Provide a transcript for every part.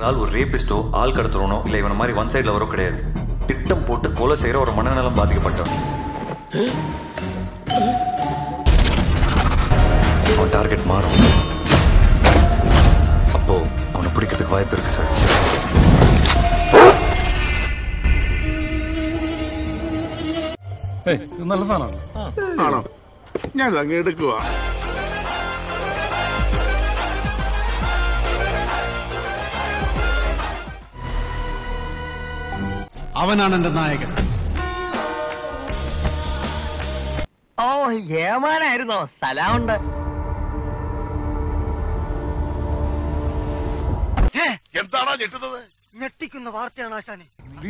ஆள் ஒரு ரேபிஸ்டோ ஆள் கடத்துறவனோ இல்லை இவன மாதிரி ஒன் சைடில் வரோ கிடையாது திட்டம் போட்டு கொலை செய்கிற ஒரு மனநலம் பாதிக்கப்பட்டவன் அவன் டார்கெட் மாறும் அப்போ அவனை பிடிக்கிறதுக்கு வாய்ப்பு இருக்கு சார் ഏയ് ഇത് നല്ല സാധനമാണ് ആണോ ഞാൻ അങ്ങ് എടുക്കുക അവനാണ് എന്റെ നായകൻ ഓ ഏമാനായിരുന്നോ സ്ഥലമുണ്ട് എന്താണോ ഞെട്ടുന്നത് ഞെട്ടിക്കുന്ന വാർത്തയാണ് ആശാനെ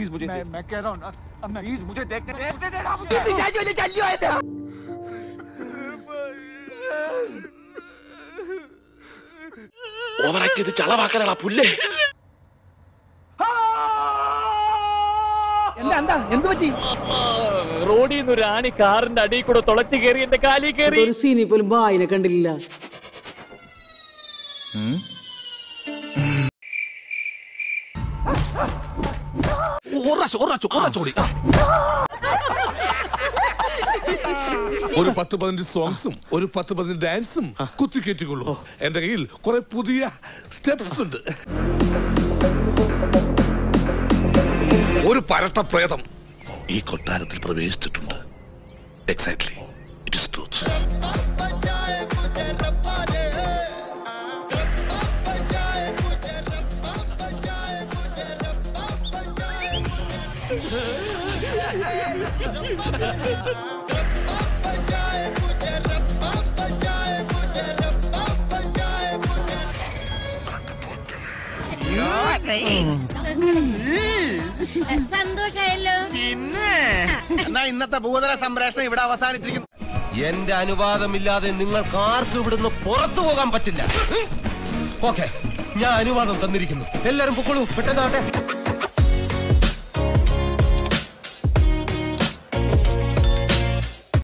റോഡിൽ നിന്ന് ഒരു ആണി കാറിന്റെ അടിയിൽ കൂടെ തുളച്ചു കയറി എന്റെ കാലിൽ കയറി ഒരു സീനിൽ പോലും ബായിനെ കണ്ടില്ല ഒരു പത്ത് പതിനഞ്ച് സോങ്സും ഒരു പത്ത് പതിനഞ്ച് ഡാൻസും കുത്തിക്കേറ്റിക്കൊള്ളൂ എന്റെ കയ്യിൽ കുറെ പുതിയ സ്റ്റെപ്സ് ഉണ്ട് ഒരു പരട്ട പ്രേതം ഈ കൊട്ടാരത്തിൽ പ്രവേശിച്ചിട്ടുണ്ട് എക്സാക്ട്ലി ഇറ്റ് ഇസ് ട്രൂത്ത് സന്തോഷായല്ലോ എന്നാ ഇന്നത്തെ ഭൂതല സംപ്രേഷണം ഇവിടെ അവസാനിച്ചിരിക്കുന്നു എന്റെ അനുവാദമില്ലാതെ നിങ്ങൾക്ക് ആർക്കും ഇവിടുന്ന് പുറത്തു പോകാൻ പറ്റില്ല ഓക്കെ ഞാൻ അനുവാദം തന്നിരിക്കുന്നു എല്ലാരും പൊക്കോളൂ പെട്ടെന്നാട്ടെ